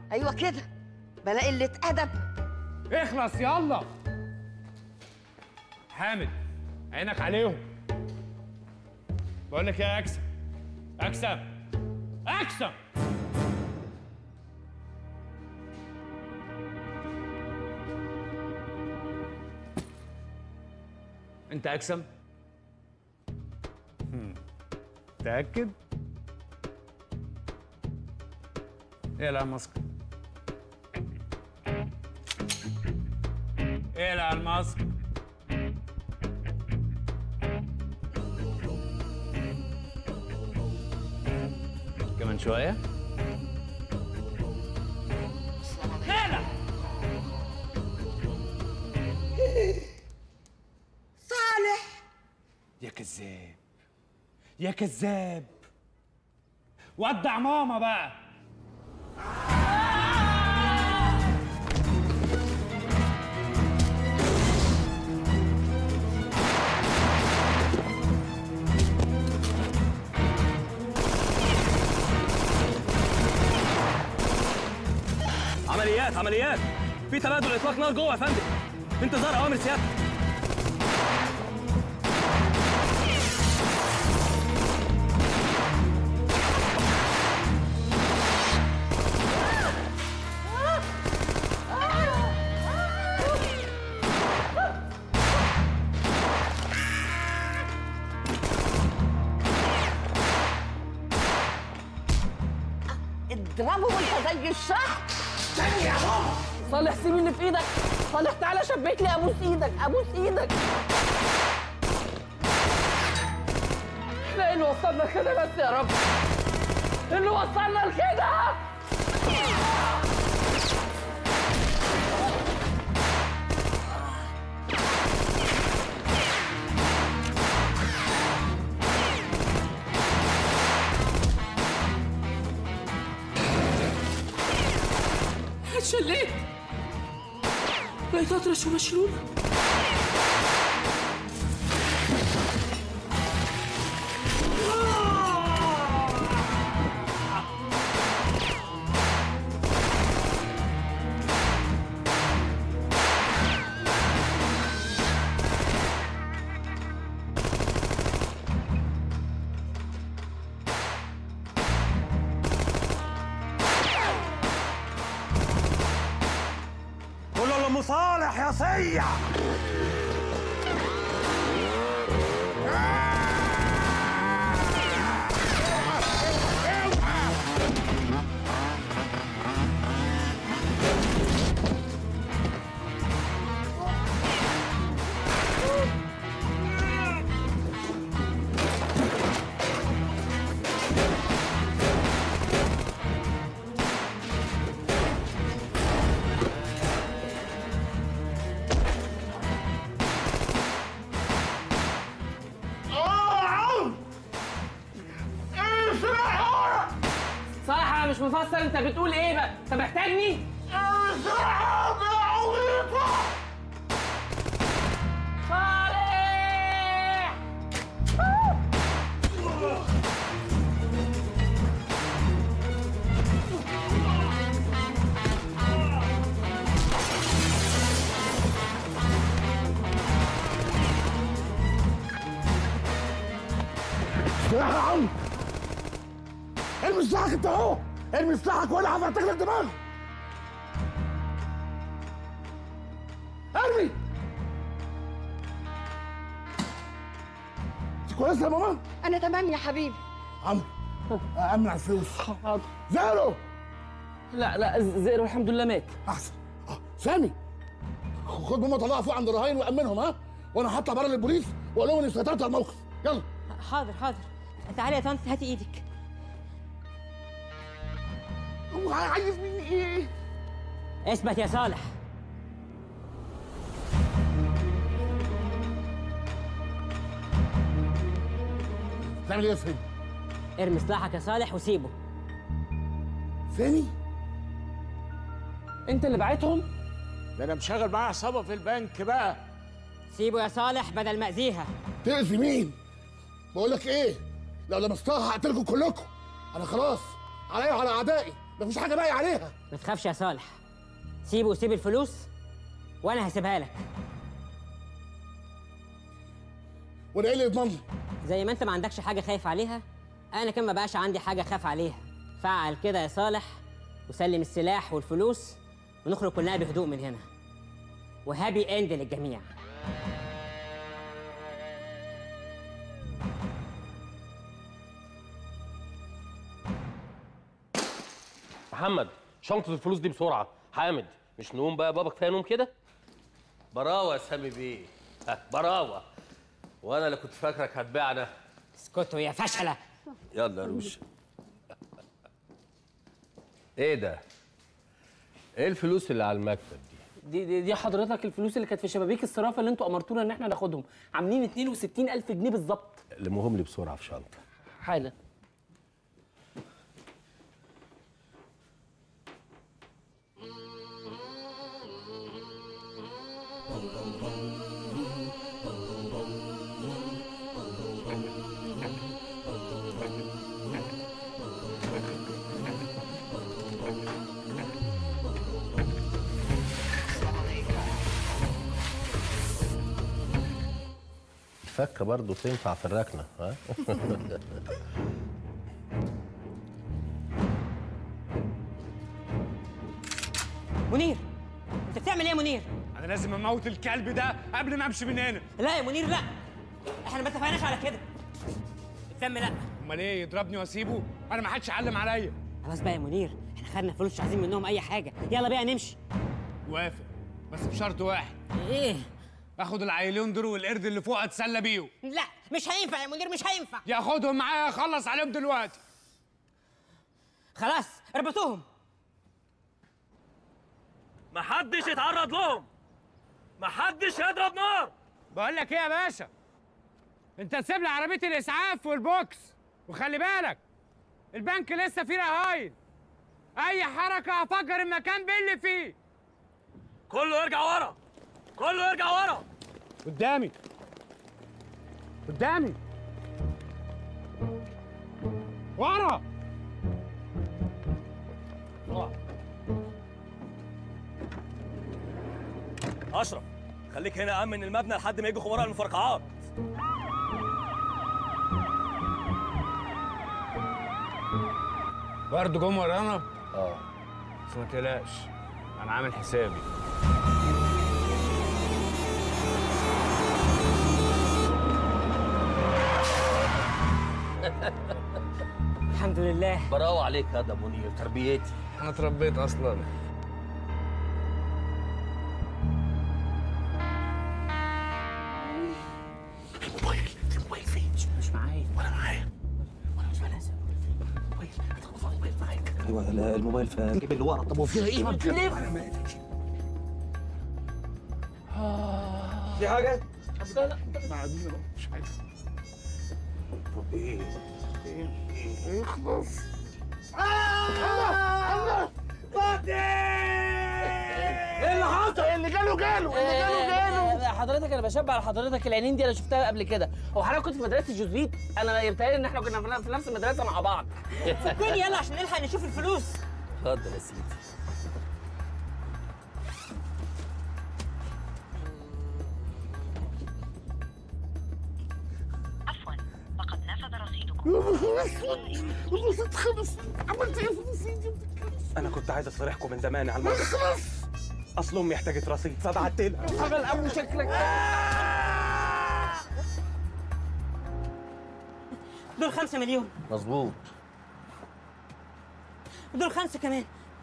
ايوه كده بلا قله ادب اخلص يلا حامد عينك عليهم بقول لك ايه يا اكسم اكسم اكسم انت اكسم هم. متاكد اقلع الماسك اقلع الماسك كمان شوية اقلع صالح يا كذاب يا كذاب ودع ماما بقى عمليات عمليات في تبادل اطلاق نار جوه يا فندم انتظار اوامر سيادتك اضربه وانت زي الشهر صالح سيب اللي في ايدك صالح تعالى شبك لي ابوس ايدك ابوس ايدك احنا ايه اللي وصلنا لكده بس يا رب إيه اللي وصلنا لكده اتشليت بقيت اطرش ومشلول قول له ام صالح يا سيع صالح انا مش مفسر انت بتقول ايه بقى انت محتاجني صالح سلاح يا عم ارمي سلاحك انت اهو ارمي سلاحك ولا هفتح لك دماغك ارمي انت كويسه يا ماما؟ انا تمام يا حبيبي عمرو امن على الفلوس حاضر زيرو لا لا زئر الحمد لله مات احسن آه، سامي خد ماما طلعها فوق عند الرهاين وامنهم ها وانا هطلع بره للبوليس واقول لهم اني سيطرت على الموقف يلا حاضر حاضر تعالي يا طنط هاتي ايدك هو عايز مني ايه؟ اثبت يا صالح تعمل ايه يا سامي؟ ارمي سلاحك يا صالح وسيبه سامي؟ انت اللي بعتهم ده انا مشغل معاه عصابه في البنك بقى سيبه يا صالح بدل ما اذيها تأذي مين؟ بقول لك ايه؟ لو لمستها هقتلكم كلكم انا خلاص عليا وعلى اعدائي مفيش حاجه باقي عليها ما تخافش يا صالح سيبه وسيب الفلوس وانا هسيبها لك وانا ايه اللي يضمن لي زي ما انت ما عندكش حاجه خايف عليها انا كمان ما بقاش عندي حاجه خاف عليها فعل كده يا صالح وسلم السلاح والفلوس ونخرج كلنا بهدوء من هنا وهابي اند للجميع محمد شنطة الفلوس دي بسرعة حامد مش نقوم بقى بابا كفاية نوم كده براوة يا سامي بيه ها، براوة وانا اللي كنت فاكرك هتبيعنا اسكتوا يا فشله يلا يا روش ايه ده ايه الفلوس اللي على المكتب دي دي دي, دي حضرتك الفلوس اللي كانت في شبابيك الصرافه اللي انتوا امرتونا ان احنا ناخدهم عاملين 62000 جنيه بالظبط لمهم لي بسرعة في شنطة حالا الفكة برضو تنفع في الركنة ها منير انت بتعمل ايه يا منير انا لازم اموت الكلب ده قبل ما امشي من هنا لا يا منير لا احنا ما اتفقناش على كده الدم لا امال ايه يضربني واسيبه انا ما حدش علم عليا خلاص بقى يا منير احنا خدنا فلوس مش عايزين منهم اي حاجه يلا بقى نمشي وافق بس بشرط واحد ايه اخد العيلين دول والقرد اللي فوق اتسلى بيهم لا مش هينفع يا منير مش هينفع ياخدهم معايا اخلص عليهم دلوقتي خلاص اربطوهم محدش يتعرض لهم محدش يضرب نار بقول لك ايه يا باشا انت تسيب لي عربيه الاسعاف والبوكس وخلي بالك البنك لسه فيه رهاين اي حركه هفجر المكان باللي فيه كله يرجع ورا كله يرجع ورا قدامي قدامي ورا اشرف خليك هنا امن المبنى لحد ما يجوا خبراء المفرقعات برضه جم ورانا اه بس ما تقلقش انا عامل حسابي الحمد لله براوة عليك هذا منير تربيتي انا اتربيت اصلا مش معايا ايوه لا، الموبايل في الجيب اللي ورا طب وفيها ايه؟ في حاجه؟ اللي جاله جاله اللي جاله جاله حضرتك انا بشبه على حضرتك العينين دي انا شفتها قبل كده هو حضرتك كنت في مدرسه جوزيت انا يبتهيألي ان احنا كنا في نفس المدرسه مع بعض فكني يلا عشان نلحق نشوف الفلوس اتفضل يا سيدي عفوا لقد نفذ رصيدكم الرصيد خلص عملت ايه في الرصيد انا كنت عايز اصارحكم من زمان على الموضوع خلاص اصل امي احتاجت رصيد فبعت لها حاجه الابو شكلك دول خمسة مليون مظبوط ودول خمسة كمان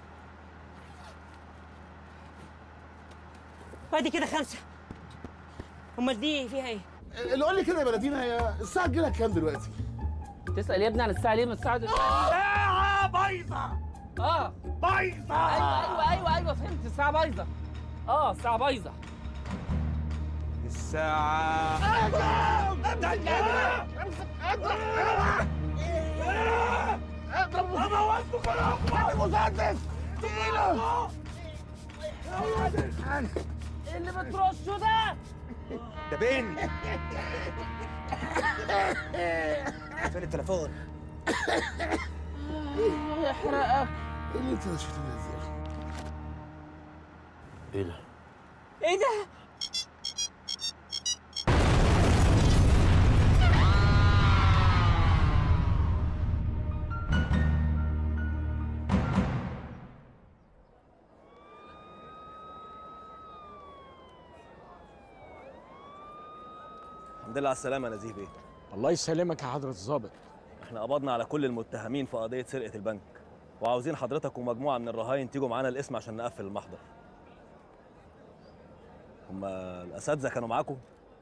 وادي كده خمسة امال دي فيها ايه؟ اللي قول لي كده يا بلدينا هي الساعه تجيلك كام دلوقتي؟ تسال يا ابني عن الساعه ليه ما الساعه دي ساعة بايظة اه بايظة ايوه ايوه ايوه ايوه فهمت الساعه بايظه اه الساعه بايظه الساعة المسدس تقيله اللي بترشه ده ده بين فين التليفون؟ يحرقك ايه اللي انت نسيته ده ازاي؟ ايه ده؟ ايه ده؟ الحمد لله على السلامه يا نزيه بيه الله يسلمك يا حضرة الظابط احنا قبضنا على كل المتهمين في قضيه سرقه البنك وعاوزين حضرتك ومجموعه من الرهاين تيجوا معانا القسم عشان نقفل المحضر هما الاساتذه كانوا معاكم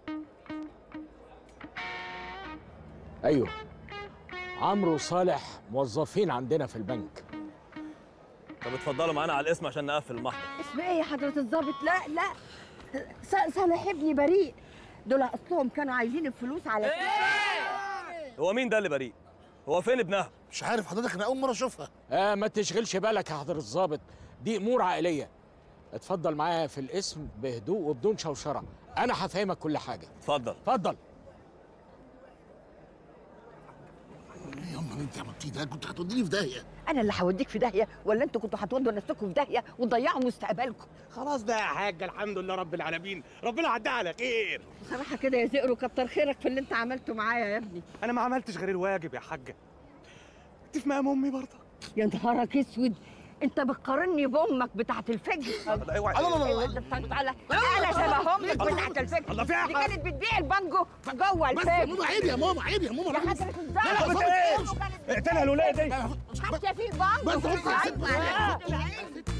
ايوه عمرو وصالح موظفين عندنا في البنك طب اتفضلوا معانا على القسم عشان نقفل المحضر اسم ايه يا حضرة الضابط لا لا س- صالح ابني بريء دول اصلهم كانوا عايزين الفلوس على هو مين ده اللي بريء هو فين ابنها مش عارف حضرتك انا اول مره اشوفها آه ما تشغلش بالك يا حضرة الظابط دي امور عائليه اتفضل معايا في الاسم بهدوء وبدون شوشره انا هفهمك كل حاجه اتفضل اتفضل ايه يا امال انت عملتيه ده كنت هتوديني في داهيه انا اللي هوديك في داهيه ولا انتوا كنتوا هتودوا نفسكم في داهيه وتضيعوا مستقبلكم خلاص ده يا حاج الحمد لله رب العالمين ربنا عدها على خير بصراحه كده يا زئرو كتر خيرك في اللي انت عملته معايا يا ابني انا ما عملتش غير الواجب يا حاجه انت في مقام امي برضه يا نهارك اسود انت بتقارني بامك بتاعت الفجر لا اوعى لا لا لا ايوه انت تعالى انا شبه امك بتاعت الفجر الله فيها دي كانت بتبيع البانجو جوه بس يا الفجر ماما عيب يا ماما عيب يا ماما يا بس حضرة لا ما الضابط تقلقش اقتلها الولايه دي حتى في بانجو بس بس عيب بس عليك.